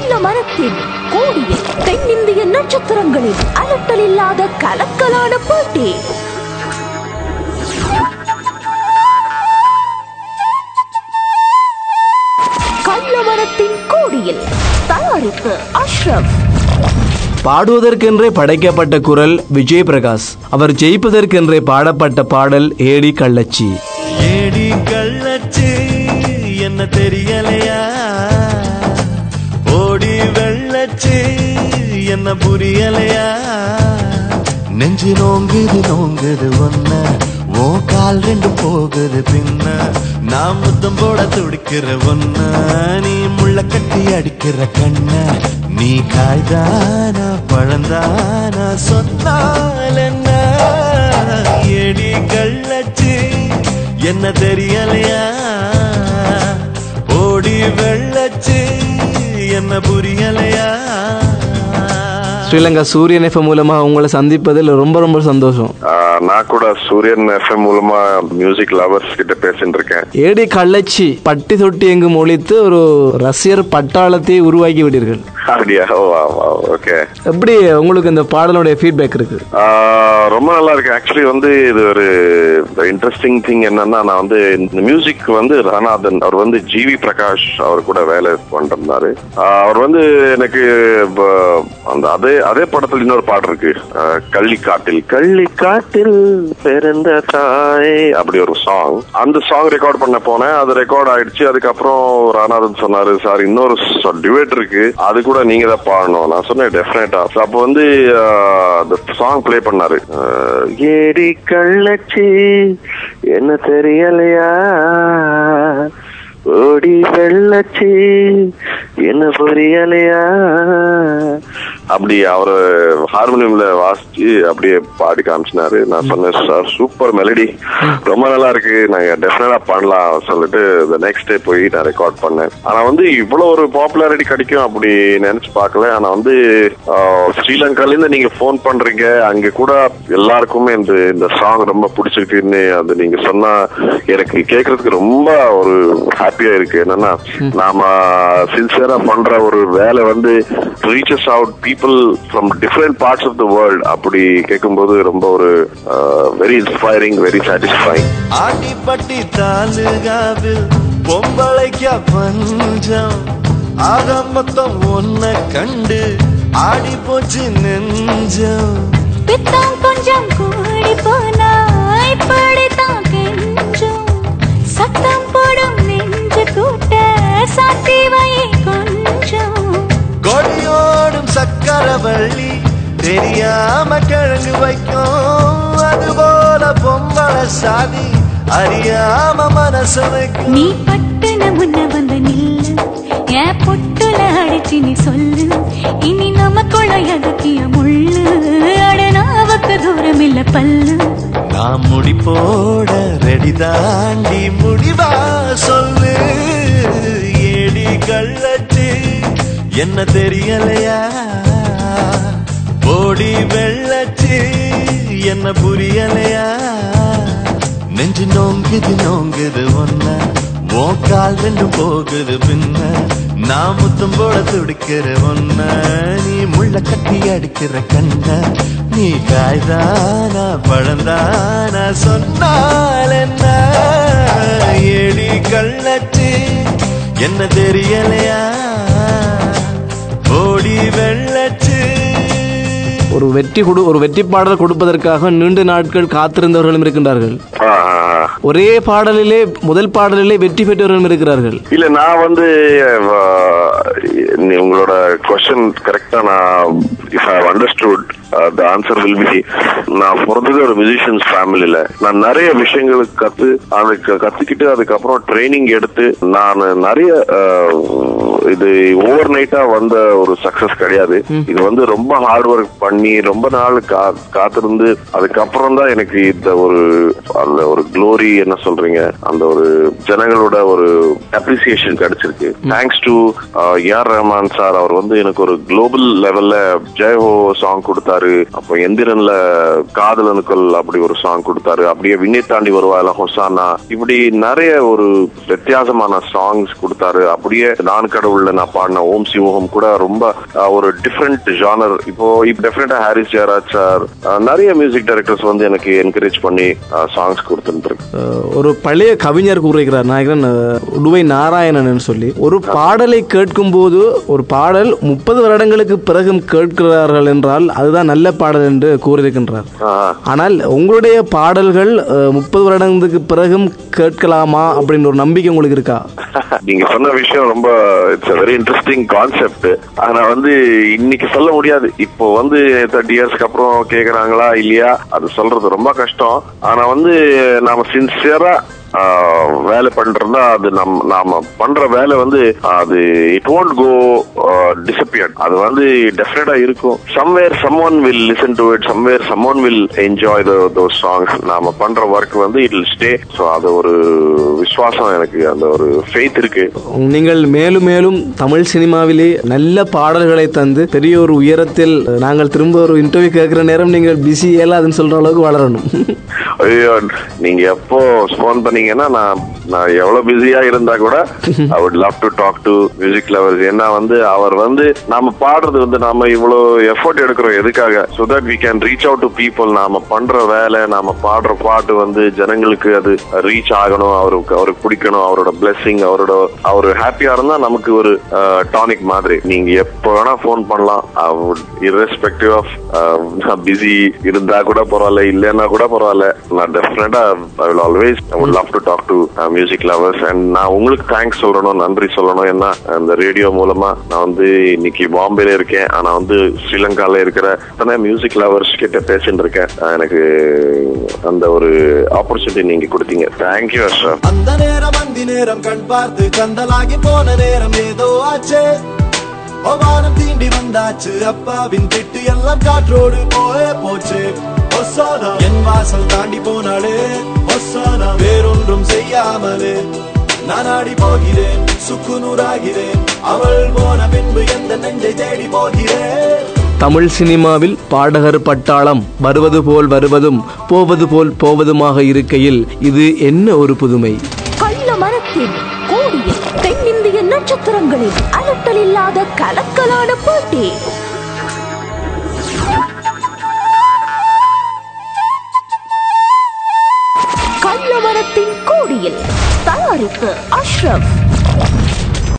கள்ள மரத்தின் கோடியில் தென்னிந்திய நட்சத்திரங்களின் அலட்டல் இல்லாத கலக்கலான போட்டி கள்ள மரத்தின் கோடியில் தயாரிப்பு அஷ்ரப் பாடுவதற்கென்றே படைக்கப்பட்ட குரல் விஜய் பிரகாஷ் அவர் ஜெயிப்பதற்கென்றே பாடப்பட்ட பாடல் ஏடி கள்ளச்சி ஏடி கள்ளச்சு என்ன தெரியலையா ஓடி வெள்ளச்சு என்ன புரியலையா நெஞ்சு நோங்குது நோங்குது ஒன்ன ஓ கால் ரெண்டு போகுது பின்ன நான் முத்தம் போட துடிக்கிற ஒன்ன நீ முள்ள கட்டி அடிக்கிற கண்ண நீ காய்தானா பழந்தானா சொன்னால் என்ன ஏடி கள்ளச்சு என்ன தெரியலையா ஓடி வெள்ளச்சு என்ன புரியலையா ஸ்ரீலங்கா சூரியன் எஃப்எம் மூலமா உங்களை சந்திப்பதில் ரொம்ப ரொம்ப சந்தோஷம் ஆஹ் நான் கூட சூரியன் எஃப்எம் மூலமா மியூசிக் லவர்ஸ் கிட்ட பேசிட்டு இருக்கேன் ஏடி கள்ளச்சி பட்டி தொட்டி எங்கும் ஒழித்து ஒரு ரசிகர் பட்டாளத்தை உருவாக்கி விட்டீர்கள் அப்படியா ஓ ஓகே எப்படி உங்களுக்கு இந்த பாடலுடைய ஃபீட்பேக் இருக்கு ரொம்ப நல்லா இருக்கு ஆக்சுவலி வந்து இது ஒரு இன்ட்ரெஸ்டிங் திங் என்னன்னா நான் வந்து இந்த மியூசிக் வந்து ராணாதன் அவர் வந்து ஜிவி பிரகாஷ் அவர் கூட வேலை பண்ணிருந்தாரு ஆஹ் அவர் வந்து எனக்கு இப்ப அந்த அதே அதே படத்துல இன்னொரு பாட்டு இருக்கு ஆஹ் கள்ளிக்காட்டில் கள்ளிக்காட்டில் பிறந்த தாய் அப்படி ஒரு சாங் அந்த சாங் ரெக்கார்ட் பண்ண போனேன் அது ரெக்கார்ட் ஆயிடுச்சு அதுக்கப்புறம் ராணாதன் சொன்னாரு சார் இன்னொரு டிவேட் இருக்கு அது கூட நீங்க தான் பாடணும் நான் சொன்னேன் டெஃபினட்டா அப்போ வந்து ஆஹ், அந்த சாங் ப்ளே பண்ணாரு ஆஹ், ஏடி கள்ளச்சி என்ன தெரியலையா ஓடி வெள்ளச்சி என்ன புரியலையா அப்படி அவரு ஹார்மோனியம்ல வாசிச்சு அப்படியே பாடி காமிச்சினாரு நான் சொன்னேன் சார் சூப்பர் மெலடி ரொம்ப நல்லா இருக்கு நாங்க டெஃபினட்டா பண்ணலாம் சொல்லிட்டு the நெக்ஸ்ட் டே போய் நான் ரெக்கார்ட் பண்ணேன் ஆனா வந்து இவ்வளவு ஒரு பாப்புலாரிட்டி கிடைக்கும் அப்படி நினைச்சு பார்க்கல ஆனா வந்து ஆஹ், ஸ்ரீலங்கால இருந்து நீங்க ஃபோன் பண்றீங்க அங்க கூட எல்லாருக்குமே இந்த இந்த சாங் ரொம்ப பிடிச்சிருக்குன்னு அது நீங்க சொன்னா எனக்கு கேக்குறதுக்கு ரொம்ப ஒரு ஹாப்பியா இருக்கு என்னன்னா நாம சின்சியரா பண்ற ஒரு வேலை வந்து reaches out people from different parts of the world அப்படி கேட்கும்போது ரொம்ப ஒரு very inspiring very satisfying Attipatti தாலுகாவில் பொம்பளைக்க பஞ்சம் ஆக மொத்தம் ஒன்ன கண்டு ஆடி போச்சு நெஞ்சம் பித்தம் கொஞ்சம் கூடி போனா இப்படித்தான் கெஞ்சும் சத்தம் போடும் நெஞ்சு கூட்ட சாத்தி வை கொஞ்சம் கொடியோடும் சக்கரவள்ளி தெரியாம கிழங்கு வைக்கும் அதுபோல பொம்பளை சாதி அறியாம மனச வைக்கும் நீ பட்டுன முன்ன வந்து நில்லு என் பொட்டுல அடிச்சு நீ சொல்லு இனி நமக்குள்ள எதுக்கிய முள்ளு அடனாவுக்கு தூரம் இல்ல பல்லு நான் முடி போட ரெடி தாண்டி முடிவா சொல்லு ஏடி கள்ளச்சு என்ன தெரியலையா போடி வெள்ளச்சு என்ன புரியலையா நெஞ்சு நோங்குது நோங்குது ஒன்ன ஓ கால் ரெண்டும் போகுது பின்ன நான் முத்தம் போட துடிக்கிற ஒன்ன நீ முள்ள கட்டி அடிக்கிற கண்ண நீ காய்தானா பழந்தானா சொன்னால் என்ன ஏடி கள்ளச்சு என்ன தெரியலையா ஓடி வெள்ளச்சு ஒரு வெற்றி கொடு ஒரு வெற்றி பாடல் கொடுப்பதற்காக நீண்ட நாட்கள் காத்திருந்தவர்களும் இருக்கின்றார்கள் ஒரே பாடலிலே முதல் பாடலிலே வெற்றி பெற்றவர்களும் இருக்கிறார்கள் இல்ல நான் வந்து அஹ், நீ உங்களோட கொஸ்டின் கரெக்டா நான் if I understood the answer will be நான் பிறந்தது ஒரு மியூசிஷியன்ஸ் ஃபேமிலியில நான் நிறைய விஷயங்களுக்கு கத்து அதுக்கு கத்துக்கிட்டு அதுக்கப்புறம் ட்ரைனிங் எடுத்து நான் நிறைய அஹ், இது ஓவர் நைட்டா வந்த ஒரு சக்சஸ் கிடையாது இது வந்து ரொம்ப ஹார்ட் ஒர்க் பண்ணி ரொம்ப நாள் கா- காத்திருந்து அதுக்கப்புறம் தான் எனக்கு இந்த ஒரு அந்த ஒரு க்ளோரி என்ன சொல்றீங்க அந்த ஒரு ஜனங்களோட ஒரு அப்ரிசியேஷன் கிடைச்சிருக்கு thanks to AR Rahman sir அவர் வந்து எனக்கு ஒரு குளோபல் லெவல்ல ஜெயஹோ சாங் கொடுத்தாரு அப்போ எந்திரன்ல காதலனுக்கள் அப்படி ஒரு சாங் கொடுத்தாரு அப்படியே விண்ணை தாண்டி வருவாயில ஹொசானா இப்படி நிறைய ஒரு வித்தியாசமான சாங்ஸ் கொடுத்தாரு அப்படியே நான் கடவுள்ல நான் பாடின ஓம் சிவோகம் கூட ரொம்ப அஹ், ஒரு டிஃப்ரெண்ட் ஜானர் இப்போ இப்போ டெஃபினட்டா ஹாரிஸ் ஜெயராஜ் சார் அஹ், நிறைய மியூசிக் டைரக்டர்ஸ் வந்து எனக்கு என்கரேஜ் பண்ணி சாங்ஸ் கொடுத்துட்டு இருக்கு அஹ், ஒரு பழைய கவிஞர் கூறுகிறார் நாயகன் அஹ், உடுவை நாராயணன் சொல்லி ஒரு பாடலை கேட்கும் போது ஒரு பாடல் முப்பது வருடங்களுக்கு பிறகும் கேட்கிறார்கள் என்றால் அதுதான் நல்ல பாடல் என்று கூறியிருக்கின்றார் ஆஹ், ஆனால் உங்களுடைய பாடல்கள் முப்பது வருடங்களுக்கு பிறகும் கேட்கலாமா அப்படின்னு ஒரு நம்பிக்கை உங்களுக்கு இருக்கா நீங்க சொன்ன விஷயம் ரொம்ப இட்ஸ் வெரி இன்ட்ரெஸ்டிங் கான்செப்ட் ஆனா வந்து இன்னைக்கு சொல்ல முடியாது இப்போ வந்து தேர்ட்டி இயர்ஸ்க்கு அப்புறம் கேக்குறாங்களா இல்லையா அது சொல்றது ரொம்ப கஷ்டம் ஆனா வந்து நாம சின்சியரா வேலை பண்றதா அது நம் நாம பண்ற வேலை வந்து அது இட் won't கோ disappear அது வந்து டெஃபினட்டா இருக்கும் somewhere some one will listen to it somewhere some one will enjoy those songs நாம பண்ற ஒர்க் வந்து இட் வில் ஸ்டே ஸோ அது ஒரு விசுவாசம் எனக்கு அந்த ஒரு ஃபெய்த் இருக்கு நீங்கள் மேலும் மேலும் தமிழ் சினிமாவிலே நல்ல பாடல்களை தந்து பெரிய ஒரு உயரத்தில் நாங்கள் திரும்ப ஒரு இன்டர்வியூ கேட்கிற நேரம் நீங்கள் பிஸி இயலாதுன்னு சொல்ற அளவுக்கு வளரணும் ஐயோ நீங்க எப்போ ஃபோன் பண்ணீங்கன்னா நான் நான் எவ்வளவு பிஸியா இருந்தா கூட I would love to talk to music lovers ஏன்னா வந்து அவர் வந்து நாம பாடுறது வந்து நாம இவ்வளவு எஃபோர்ட் எடுக்கிறோம் எதுக்காக so that we can reach out to people நாம பண்ற வேலை நாம பாடுற பாட்டு வந்து ஜனங்களுக்கு அது ரீச் ஆகணும் அவருக்கு அவருக்கு பிடிக்கணும் அவரோட blessing அவரோட அவர் ஹாப்பியா இருந்தா நமக்கு ஒரு டானிக் மாதிரி நீங்க எப்போ வேணா ஃபோன் பண்ணலாம் irrespective ஆஃப் நான் பிஸி இருந்தா கூட பரவாயில்ல இல்லைன்னா கூட பரவாயில்ல நான் டெஃபினட்டா I will always I would love to talk to music lovers and நான் உங்களுக்கு தேங்க்ஸ் சொல்லணும் நன்றி சொல்லணும் ஏன்னா அந்த ரேடியோ மூலமா நான் வந்து இன்னைக்கு பாம்பேல இருக்கேன் ஆனா வந்து ஸ்ரீலங்கால இருக்கிற அத்தனை மியூசிக் லவர்ஸ் கிட்ட பேசிட்டு இருக்கேன் அஹ் எனக்கு அந்த ஒரு ஆப்பர்ச்சுனிட்டி நீங்க கொடுத்தீங்க தேங்க்யூ சார் அந்த நேரம் அந்தி நேரம் கண் பார்த்து கந்தலாகி போன நேரம் ஏதோ ஆச்சே வானம் தீண்டி வந்தாச்சு அப்பாவின் திட்டு எல்லாம் காற்றோடு போயே போச்சு ஒசானா என் வாசல் தாண்டி போனாளே ஒசானா வேறொன்றும் செய்யாமலே நான் ஆடி போகிறேன் சுக்குநூறாகிறேன் அவள் போன பின்பு எந்த நெஞ்சை தேடி போகிறேன் தமிழ் சினிமாவில் பாடகர் பட்டாளம் வருவது போல் வருவதும் போவது போல் போவதுமாக இருக்கையில் இது என்ன ஒரு புதுமை கள்ள மரத்தில் கூடிய தென்னிந்திய நட்சத்திரங்களின் அலட்டல் இல்லாத கலக்கலான போட்டி கள்ள மரத்தின் கோடியில் தயாரிப்பு அஷ்ரப்